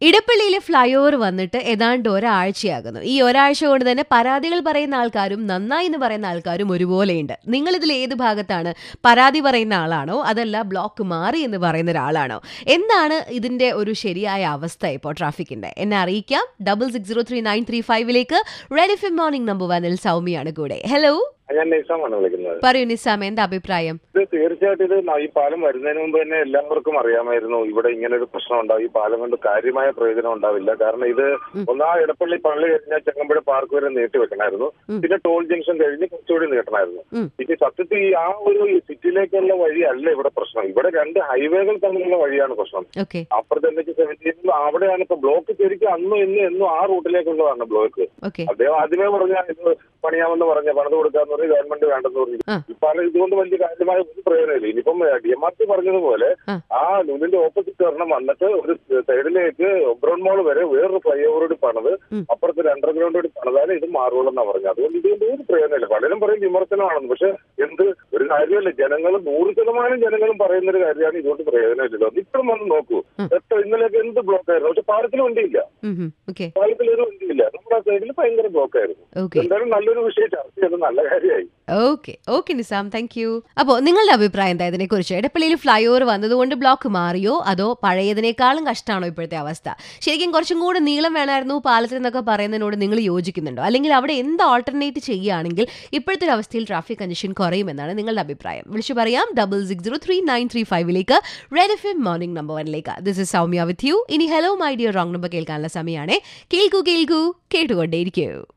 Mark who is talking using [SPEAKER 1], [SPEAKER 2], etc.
[SPEAKER 1] ഇടപ്പള്ളിയിലെ fly over വന്നിട്ട് ഏതാണ്ട് ഒരാഴ്ചയാകുന്നു ഈ ഒരാഴ്ച കൊണ്ട് തന്നെ പരാതികൾ പറയുന്ന ആൾക്കാരും നന്നായി എന്ന് പറയുന്ന ആൾക്കാരും ഒരുപോലെയുണ്ട് നിങ്ങൾ ഇതിൽ ഏത് ഭാഗത്താണ് പരാതി പറയുന്ന ആളാണോ അതല്ല ബ്ലോക്ക് മാറി എന്ന് പറയുന്ന ഒരാളാണോ എന്താണ് ഇതിന്റെ ഒരു ശരിയായ അവസ്ഥ ഇപ്പോൾ ട്രാഫിക്കിന്റെ എന്നെ അറിയിക്കാം double six zero three nine three ഫൈവിലേക്ക് Red F M morning number വന്നിൽ സൗമ്യയാണ് കൂടെ ഹലോ
[SPEAKER 2] ഞാൻ നിസാമാണ് വിളിക്കുന്നത്
[SPEAKER 1] പറയൂ നിസാം എന്താ അഭിപ്രായം
[SPEAKER 2] ഇത് തീർച്ചയായിട്ടും ഇത് ന- ഈ പാലം വരുന്നതിന് മുമ്പ് തന്നെ എല്ലാവർക്കും അറിയാമായിരുന്നു ഇവിടെ ഇങ്ങനെ ഒരു പ്രശ്നം ഉണ്ടാവും ഈ പാലം കൊണ്ട് കാര്യമായ പ്രയോജനം ഉണ്ടാവില്ല കാരണം ഇത് ഒന്നാ ഇടപ്പള്ളി പള്ളി കഴിഞ്ഞാൽ ചെങ്ങമ്പുഴ പാർക്ക് വരെ നീട്ടി വെക്കണമായിരുന്നു
[SPEAKER 1] ഉം.
[SPEAKER 2] പിന്നെ ടോൾ ജംഗ്ഷൻ കഴിഞ്ഞ് കുറച്ചുകൂടി നീട്ടണമായിരുന്നു
[SPEAKER 1] ഉം.
[SPEAKER 2] ഇനി സത്യത്തിൽ ഈ ആ ഒരു സിറ്റിയിലേക്കുള്ള വഴിയല്ല ഇവിടെ പ്രശ്നം ഇവിടെ രണ്ട് ഹൈവേകൾ തമ്മിലുള്ള വഴിയാണ് പ്രശ്നം
[SPEAKER 1] ഓക്കെ
[SPEAKER 2] അപ്പുറത്തെ എൻ എച്ച് സെവൻറ്റീനിൽ അവിടെയാണ് ഇപ്പൊ ബ്ലോക്ക് ശരിക്കും അന്നും ഇന്നും എന്നും ആ റൂട്ടിലേക്കുള്ളതാണ് ബ്ലോക്ക്
[SPEAKER 1] ഓക്കെ
[SPEAKER 2] അദ്ദേഹം ആദ്യമേ പറഞ്ഞ ഇത് പണിയാമെന്ന് പറഞ്ഞ പണിത് കൊടുക്കാന്ന് പറഞ്ഞ് ഗവൺമെന്റ് വേണ്ടെന്ന് പറഞ്ഞു
[SPEAKER 1] ആ.
[SPEAKER 2] ഇപ്പൊ അത് ഇതുകൊണ്ട് വലിയ കാര്യമായ ഒരു പ്രയോജനമില്ല ഇനിയിപ്പം ഡി എം ആർ സി പറഞ്ഞതുപോലെ
[SPEAKER 1] ആ.
[SPEAKER 2] ആ ലുലിന്റെ ഓപ്പോസിറ്റ് ഒരെണ്ണം വന്നിട്ട് ഒരു സൈഡിലേക്ക് ഒബ്രോൺ മോൾ വരെ വേറൊരു ഫ്ലൈ ഓവർ കൂടി പണിത്
[SPEAKER 1] ഉം.
[SPEAKER 2] അപ്പുറത്ത് ഒരു അണ്ടർഗ്രൗണ്ട് കൂടി പണിതാലേ ഇത് മാറുള്ളൂ എന്നാ പറഞ്ഞത് അതുകൊണ്ട് ഇതുകൊണ്ട് ഒരു പ്രയോജനമില്ല പലരും പറയും വിമർശനമാണെന്ന് പക്ഷെ എന്ത് ഒരു കാര്യമല്ല ജനങ്ങൾ നൂറ് ശതമാനം ജനങ്ങളും പറയുന്ന ഒരു കാര്യമാണ് ഇതുകൊണ്ട് പ്രയോജനമില്ലല്ലോ ഇപ്പോഴും വന്ന് നോക്കൂ എത്ര ഇന്നലെയൊക്കെ എന്ത് ബ്ലോക്ക് ആയിരുന്നു പക്ഷെ പാലത്തിൽ വണ്ടിയില്ല
[SPEAKER 1] ഓക്കെ
[SPEAKER 2] പാലത്തിൽ ഒരു വണ്ടിയില്ല നമ്മുടെ സൈഡിൽ ഭയങ്കര ബ്ലോക്ക് ആയിരുന്നു
[SPEAKER 1] ഓക്കെ
[SPEAKER 2] എന്തായാലും നല്ലൊരു വിഷയം ചർച്ച ചെയ്ത് നല്ല കാര്യമായി
[SPEAKER 1] okay okay Nizam thank you അപ്പോൾ നിങ്ങളുടെ അഭിപ്രായം എന്താ ഇതിനെക്കുറിച്ച് എടപ്പള്ളിയിൽ ഫ്ലൈ ഓവർ വന്നതുകൊണ്ട് ബ്ലോക്ക് മാറിയോ അതോ പഴയതിനേക്കാളും കഷ്ടമാണോ ഇപ്പോഴത്തെ അവസ്ഥ ശരിക്കും കുറച്ചും കൂടെ നീളം വേണമായിരുന്നു പാലത്തിൽ എന്നൊക്കെ പറയുന്നതിനോട് നിങ്ങൾ യോജിക്കുന്നുണ്ടോ അല്ലെങ്കിൽ അവിടെ എന്ത് ഓൾട്ടർനേറ്റ് ചെയ്യുകയാണെങ്കിൽ ഇപ്പോഴത്തെ ഒരു അവസ്ഥയിൽ ട്രാഫിക് കണ്ടീഷൻ കുറയുമെന്നാണ് നിങ്ങളുടെ അഭിപ്രായം വിളിച്ചു പറയാം double six zero three nine three ഫൈവിലേക്ക് Red F M morning number വണ്ണിലേക്ക് this is Soumya with you ഇനി hello my dear wrong number കേൾക്കാനുള്ള സമയമാണ് കേൾക്കൂ കേൾക്കൂ കേട്ടുകൊണ്ടേയിരിക്കൂ